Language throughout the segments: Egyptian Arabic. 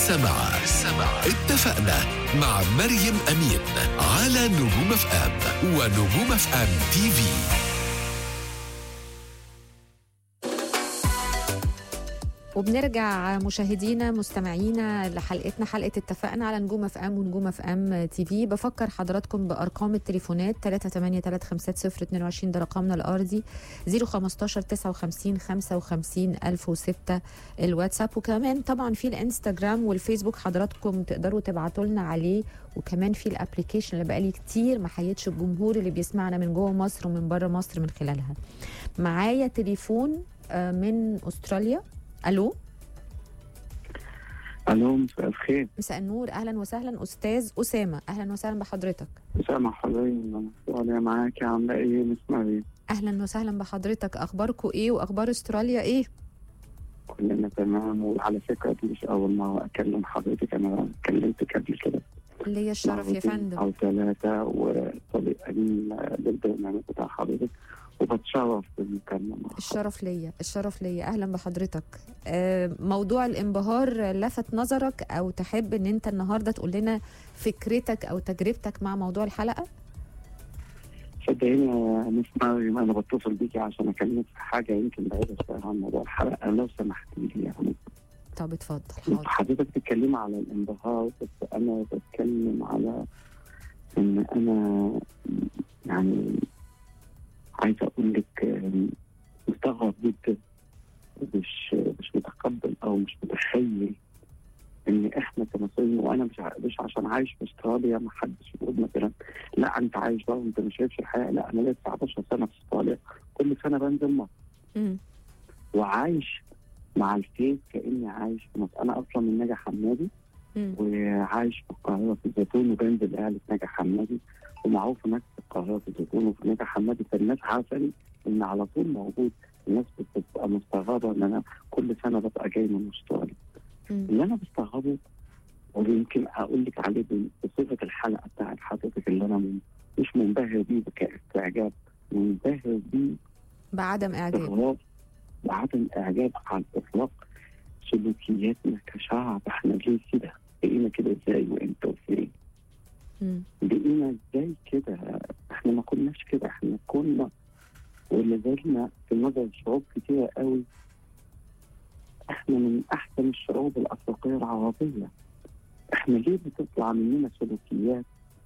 سمع سمع اتفقنا مع مريم أمين على نجوم اف ام ونجوم اف ام تي في وبنرجع مشاهدينا مستمعينا لحلقتنا حلقه اتفقنا على نجوم اف ام ونجوم اف ام تي في بفكر حضراتكم بارقام التليفونات 3835022 ده رقمنا الارضي 015 59 55 1006 الواتساب وكمان طبعا في الانستجرام والفيسبوك حضراتكم تقدروا تبعتوا لنا عليه وكمان في الابلكيشن اللي بقالي كتير ما حيتش الجمهور اللي بيسمعنا من جوه مصر ومن بره مصر من خلالها معايا تليفون آه، من استراليا الو الو مساء الخير مساء النور اهلا وسهلا استاذ اسامه اهلا وسهلا بحضرتك سامع حضرتك انا معاك عامله ايه نسمع ايه اهلا وسهلا بحضرتك اخباركم ايه واخبار استراليا ايه كلنا تمام وعلى فكره دي مش اول مره اكلم حضرتك انا كلمتك قبل كده ليا الشرف يا مرتين فندم او ثلاثه وصديق قديم للبرنامج بتاع حضرتك وبتشرف بالمكالمه مع الشرف ليا الشرف ليا اهلا بحضرتك آه، موضوع الانبهار لفت نظرك او تحب ان انت النهارده تقول لنا فكرتك او تجربتك مع موضوع الحلقه صدقيني يا مس مريم انا بتصل بيكي عشان اكلمك في حاجه يمكن بعيده شويه عن موضوع الحلقه لو سمحتي لي يعني طب اتفضل حاضر حضرتك بتتكلمي على الانبهار بس انا بتكلم على ان انا يعني عايز اقول لك آم، مستغرب جدا مش مش متقبل او مش متخيل ان احنا كمصريين وانا مش ع- مش عشان عايش في استراليا ما حدش يقول مثلا لا انت عايش بقى وانت مش شايفش الحياه لا انا ليا 19 سنه في استراليا كل سنه بنزل مصر مم. وعايش مع الفيس كاني عايش في مصر انا اصلا من نجا حمادي مم. وعايش في القاهره في الزيتون وبنزل اهلي في نجا حمادي ومعروف هناك في القاهره في الزيتون وفي نجا حمادي فالناس عارفاني ان على طول موجود الناس بتبقى مستغربه ان انا كل سنه ببقى جاي من استراليا مم. اللي انا بستغربه ويمكن اقول لك عليه بصيغه الحلقه بتاعت حضرتك اللي انا من- مش منبهر بيه كاستعجاب منبهر بيه بعدم اعجاب استغراب وعدم اعجاب على الاطلاق سلوكياتنا كشعب احنا ليه كده؟ بقينا كده ازاي وامتى وفين؟ مم. بقينا ازاي كده؟ احنا ما كناش كده احنا كنا ولا زلنا في نظر شعوب كتيره قوي احنا من احسن الشعوب الافريقيه العربيه احنا ليه بتطلع مننا سلوكيات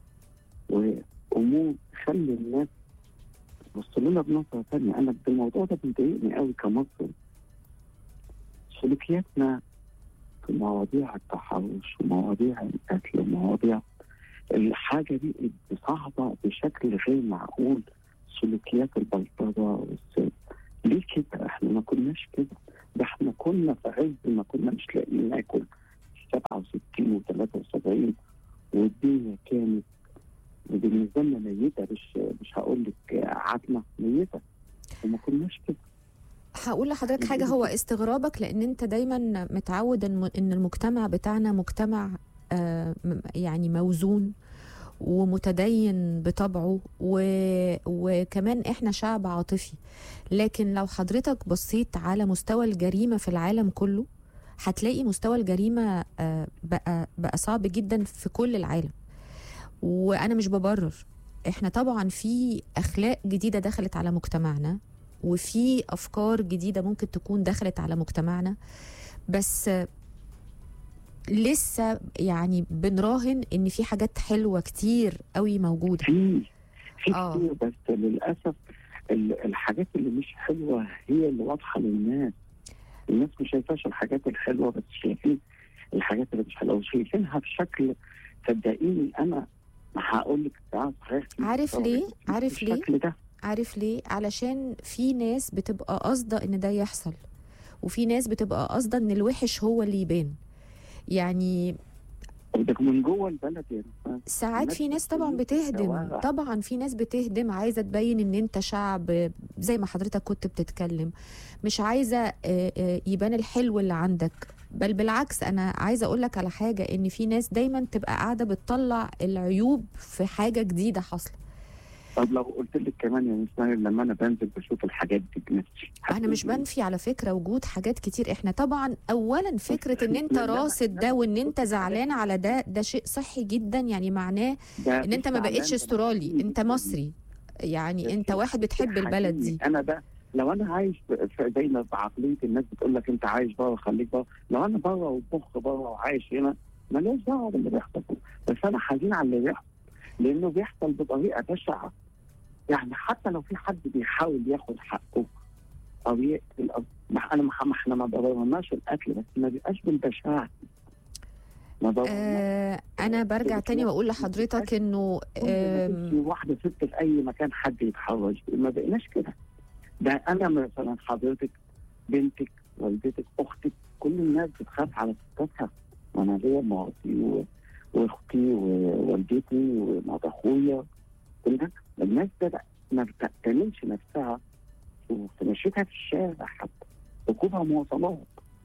وامور تخلي الناس تبص لنا بنظره ثانيه انا الموضوع ده بيضايقني قوي كمصري سلوكياتنا في مواضيع التحرش ومواضيع القتل ومواضيع الحاجه دي صعبه بشكل غير معقول سلوكيات البلطجه والسرقه ليه كده؟ احنا ما كناش كده ده احنا كنا في عز ما كنا مش لاقيين ناكل 67 و73 والدنيا كانت بالنسبه لنا ميته مش مش هقول لك عتمه ميته وما كناش كده هقول لحضرتك حاجه هو استغرابك لان انت دايما متعود ان إن المجتمع بتاعنا مجتمع آه، م- يعني موزون ومتدين بطبعه و... وكمان احنا شعب عاطفي لكن لو حضرتك بصيت على مستوى الجريمه في العالم كله هتلاقي مستوى الجريمه آه، بقى بقى صعب جدا في كل العالم وانا مش ببرر احنا طبعا في اخلاق جديده دخلت على مجتمعنا وفي افكار جديده ممكن تكون دخلت على مجتمعنا بس لسه يعني بنراهن ان في حاجات حلوه كتير قوي موجوده في في آه. كتير بس للاسف ال- الحاجات اللي مش حلوه هي اللي واضحه للناس الناس مش شايفاش الحاجات الحلوه بس شايفين الحاجات اللي مش حلوه وشايفينها بشكل صدقيني انا هقول لك اه صحيح في عارف مستوى ليه؟ بس عارف ليه؟ بالشكل ده عارف ليه علشان في ناس بتبقى قاصده ان ده يحصل وفي ناس بتبقى قاصده ان الوحش هو اللي يبان يعني ده من جوه البلد يعني ساعات الناس في ناس طبعا بتقول في بتهدم الشوارع. طبعا في ناس بتهدم عايزه تبين ان انت شعب زي ما حضرتك كنت بتتكلم مش عايزه آه، آه، يبان الحلو اللي عندك بل بالعكس انا عايزه اقول لك على حاجه ان في ناس دايما تبقى قاعده بتطلع العيوب في حاجه جديده حاصله طب لو قلت لك كمان يا مستر لما انا بنزل بشوف الحاجات دي بنفسي انا مش بنفي على فكره وجود حاجات كتير احنا طبعا اولا فكره ان انت لا، لا، راصد لا. ده وان انت زعلان على ده ده شيء صحي جدا يعني معناه ده ان انت ما مش بقتش زعلان، ده استرالي بحكي انت لك. مصري يعني ده انت شيء واحد بتحب البلد دي انا بقى لو انا عايش ب- في- زي ما بعقليه الناس بتقول لك انت عايش بره خليك بره لو انا بره ومخ بره وعايش هنا ماليش دعوه باللي بيحصل بس انا حزين على اللي بيحصل لانه بيحصل بطريقه بشعه يعني حتى لو في حد بيحاول ياخد حقه او يقتل او ما انا ما ما احنا ما ضررناش القتل بس ما بيبقاش بالبشاعه ما ضررناش آه انا برجع تاني واقول لحضرتك انه آم، في واحده ست في اي مكان حد يتحرش ما بقيناش كده ده انا مثلا حضرتك بنتك والدتك اختك كل الناس بتخاف على ستاتها وانا ليا مراتي و- واختي ووالدتي ومرات اخويا كل ده الناس بدأ ما بتأتمنش نفسها في مشيتها في الشارع حتى ركوبها مواصلات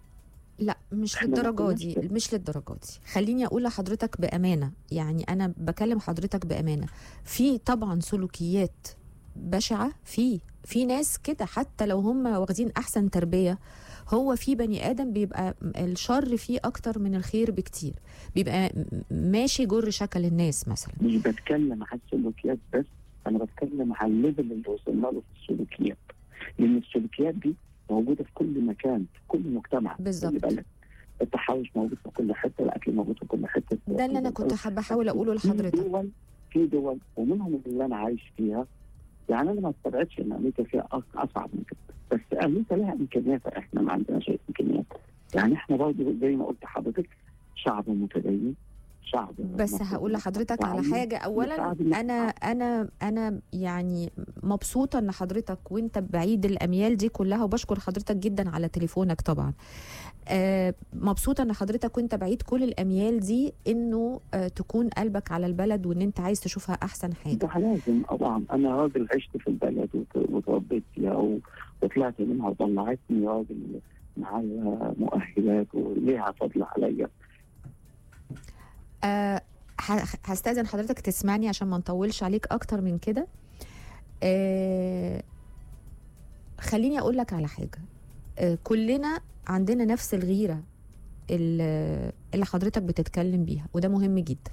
لا مش إحنا للدرجة ما دي كناش مش للدرجة دي خليني أقول لحضرتك بأمانة يعني أنا بكلم حضرتك بأمانة في طبعا سلوكيات بشعة في في ناس كده حتى لو هم واخدين أحسن تربية هو في بني آدم بيبقى الشر فيه أكتر من الخير بكتير بيبقى م- ماشي جر شكل الناس مثلا مش بتكلم على السلوكيات بس انا بتكلم على الليفل اللي وصلنا له في السلوكيات لان السلوكيات دي موجوده في كل مكان في كل مجتمع بالظبط. خلي بالك. التحرش موجود في كل حته الاكل موجود في كل حته ده اللي أنا كنت حابة أحاول أقوله في لحضرتك دول في دول ومنهم اللي انا عايش فيها يعني انا ما استبعدش ان امريكا فيها أص- اصعب من كده بس امريكا لها امكانيات احنا ما عندناش أي امكانيات يعني احنا برضه زي ما قلت لحضرتك شعب متدين شعب بس هقول لحضرتك على حاجة أولا مساعد إنك أنا أنا أنا يعني مبسوطة إن حضرتك وأنت بعيد الأميال دي كلها وبشكر حضرتك جدا على تليفونك طبعا آه، مبسوطة إن حضرتك وأنت بعيد كل الأميال دي إنه آه، تكون قلبك على البلد وإن أنت عايز تشوفها أحسن حاجة ده لازم طبعا انا راجل عشت في البلد وت- وتربيت فيها و- وطلعت منها وطلعتني راجل معايا مؤهلات وليها فضل عليا آه، ه- هستأذن حضرتك تسمعني عشان ما نطولش عليك أكتر من كده آه، خليني أقول لك على حاجة آه، كلنا عندنا نفس الغيرة اللي اللي حضرتك بتتكلم بيها وده مهم جدا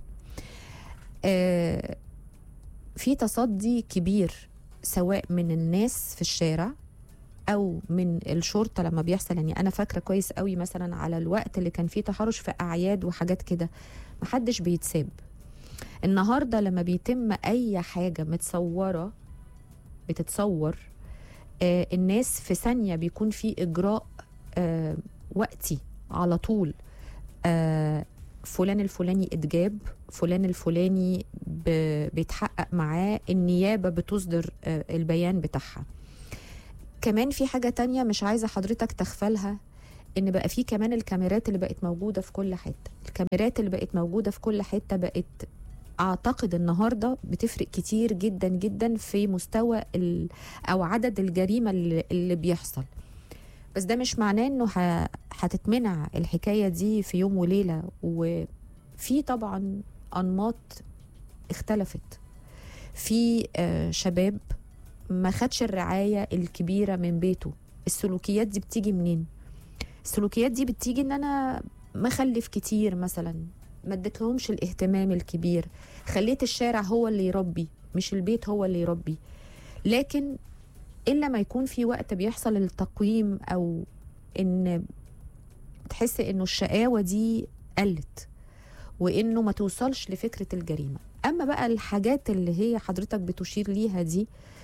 آه، في تصدي كبير سواء من الناس في الشارع او من الشرطه لما بيحصل يعني انا فاكره كويس قوي مثلا على الوقت اللي كان فيه تحرش في اعياد وحاجات كده محدش بيتساب النهارده لما بيتم اي حاجه متصوره بتتصور آه الناس في ثانيه بيكون في اجراء آه وقتي على طول آه فلان الفلاني اتجاب فلان الفلاني ب- بيتحقق معاه النيابه بتصدر آه البيان بتاعها كمان في حاجه تانية مش عايزه حضرتك تغفلها ان بقى في كمان الكاميرات اللي بقت موجوده في كل حته الكاميرات اللي بقت موجوده في كل حته بقت اعتقد النهارده بتفرق كتير جدا جدا في مستوى ال او عدد الجريمه اللي, اللي بيحصل بس ده مش معناه انه ه- هتتمنع الحكايه دي في يوم وليله وفي طبعا انماط اختلفت في آه، شباب ما خدش الرعايه الكبيره من بيته السلوكيات دي بتيجي منين السلوكيات دي بتيجي ان انا مخلف كتير مثلا ما اديتلهمش الاهتمام الكبير خليت الشارع هو اللي يربي مش البيت هو اللي يربي لكن الا ما يكون في وقت بيحصل التقويم او ان تحس انه الشقاوه دي قلت وانه ما توصلش لفكره الجريمه اما بقى الحاجات اللي هي حضرتك بتشير ليها دي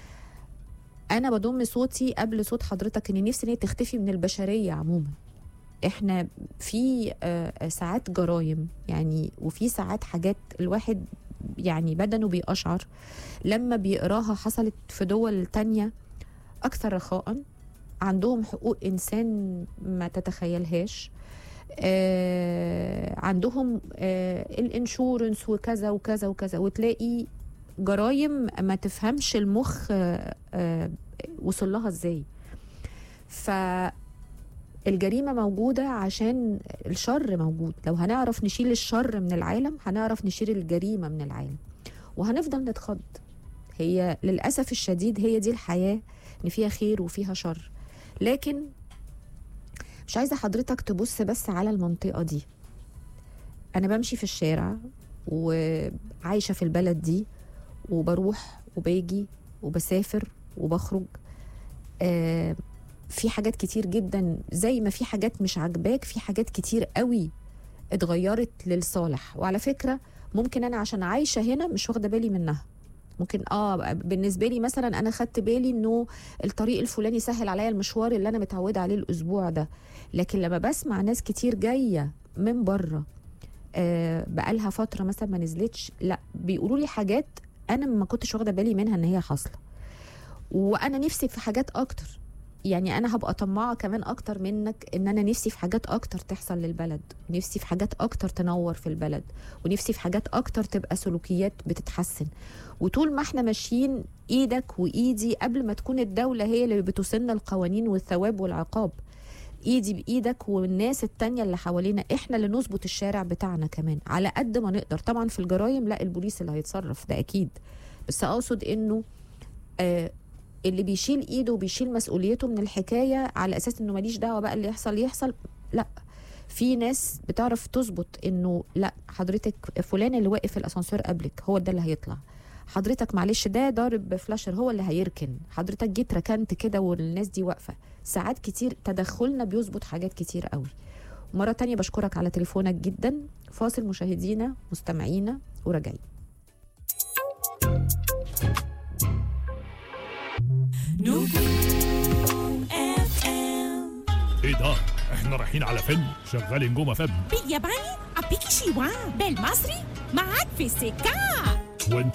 انا بضم صوتي قبل صوت حضرتك ان نفسي ان هي تختفي من البشريه عموما احنا في آه، ساعات جرايم يعني وفي ساعات حاجات الواحد يعني بدنه بيقشعر لما بيقراها حصلت في دول تانية أكثر رخاء عندهم حقوق إنسان ما تتخيلهاش آه عندهم آه الانشورنس وكذا وكذا وكذا وتلاقي جرايم ما تفهمش المخ آه آه وصل لها ازاي فالجريمة موجودة عشان الشر موجود لو هنعرف نشيل الشر من العالم هنعرف نشيل الجريمة من العالم وهنفضل نتخض هي للاسف الشديد هي دي الحياه ان فيها خير وفيها شر لكن مش عايزه حضرتك تبص بس على المنطقه دي انا بمشي في الشارع وعايشه في البلد دي وبروح وباجي وبسافر وبخرج آه في حاجات كتير جدا زي ما في حاجات مش عاجباك في حاجات كتير قوي اتغيرت للصالح وعلى فكره ممكن انا عشان عايشه هنا مش واخده بالي منها ممكن اه بالنسبه لي مثلا انا خدت بالي انه الطريق الفلاني سهل عليا المشوار اللي انا متعوده عليه الاسبوع ده لكن لما بسمع ناس كتير جايه من بره آه بقالها فتره مثلا ما نزلتش لا بيقولوا لي حاجات انا ما كنتش واخده بالي منها ان هي حاصله وانا نفسي في حاجات اكتر يعني انا هبقى طماعه كمان اكتر منك ان انا نفسي في حاجات اكتر تحصل للبلد نفسي في حاجات اكتر تنور في البلد ونفسي في حاجات اكتر تبقى سلوكيات بتتحسن وطول ما احنا ماشيين ايدك وايدي قبل ما تكون الدوله هي اللي بتسن القوانين والثواب والعقاب ايدي بايدك والناس التانية اللي حوالينا احنا اللي نظبط الشارع بتاعنا كمان على قد ما نقدر طبعا في الجرايم لا البوليس اللي هيتصرف ده اكيد بس اقصد انه آه اللي بيشيل ايده وبيشيل مسؤوليته من الحكايه على اساس انه ماليش دعوه بقى اللي يحصل يحصل لا في ناس بتعرف تظبط انه لا حضرتك فلان اللي واقف في الاسانسير قبلك هو ده اللي هيطلع حضرتك معلش ده ضارب فلاشر هو اللي هيركن حضرتك جيت ركنت كده والناس دي واقفه ساعات كتير تدخلنا بيظبط حاجات كتير قوي مرة تانية بشكرك على تليفونك جدا فاصل مشاهدينا مستمعينا وراجعين نجوم اف ام ايه ده؟ احنا رايحين على فيلم شغال نجوم فم بالياباني أبيكي شيوا بالمصري معاك في السكة وانت